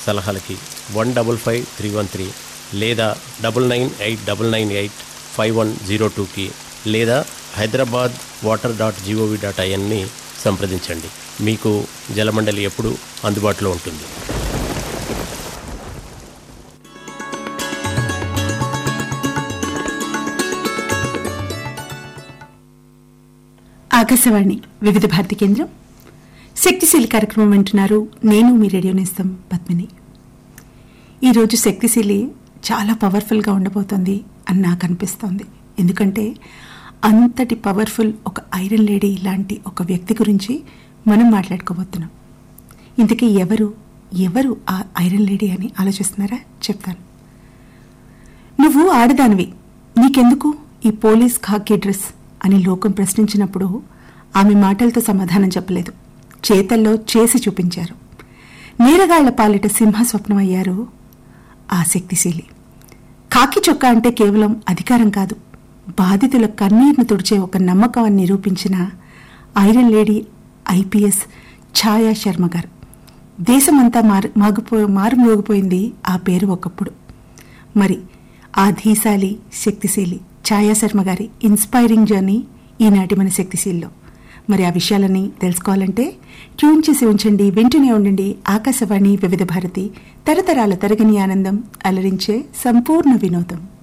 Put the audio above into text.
సలహాలకి one double five three one three లేదా double nine eight double nine eight five one zero టూకి లేదా Hyderabad water dot G O V dot ఐఎన్ని సంప్రదించండి మీకు జలమండలి ఎప్పుడు అందుబాటులో ఉంటుంది ఆకాశవాణి వివిధ భారతి కేంద్రం శక్తిశీలి కార్యక్రమం వింటున్నారు నేను మీ రేడియో నేస్తం పద్మిని ఈరోజు శక్తిశీలి చాలా పవర్ఫుల్గా ఉండబోతోంది అని నాకు అనిపిస్తోంది ఎందుకంటే అంతటి పవర్ఫుల్ ఒక ఐరన్ లేడీ లాంటి ఒక వ్యక్తి గురించి మనం మాట్లాడుకోబోతున్నాం ఇంతకీ ఎవరు ఎవరు ఆ ఐరన్ లేడీ అని ఆలోచిస్తున్నారా చెప్తాను నువ్వు ఆడదానివి నీకెందుకు ఈ పోలీస్ ఖాకీ డ్రెస్ అని లోకం ప్రశ్నించినప్పుడు ఆమె మాటలతో సమాధానం చెప్పలేదు చేతల్లో చేసి చూపించారు నీరగాళ్ల పాలిట సింహ స్వప్నం అయ్యారు ఆ శక్తిశీలి కాకి చొక్కా అంటే కేవలం అధికారం కాదు బాధితుల కన్నీరును తుడిచే ఒక నమ్మకం అని నిరూపించిన iron lady IPS Chhaya Sharma గారు దేశమంతా మారు మాగిపో మారుమోగిపోయింది ఆ పేరు ఒకప్పుడు మరి ఆ ధీశాలి శక్తిశీలి ఛాయా శర్మ గారి ఇన్స్పైరింగ్ జర్నీ ఈనాటి మన శక్తిశీల్లో మరి ఆ విషయాలని తెలుసుకోవాలంటే ట్యూన్ చేసి ఉంచండి వింటూనే ఉండండి ఆకాశవాణి వివిధ భారతి తరతరాల తరగని ఆనందం అలరించే సంపూర్ణ వినోదం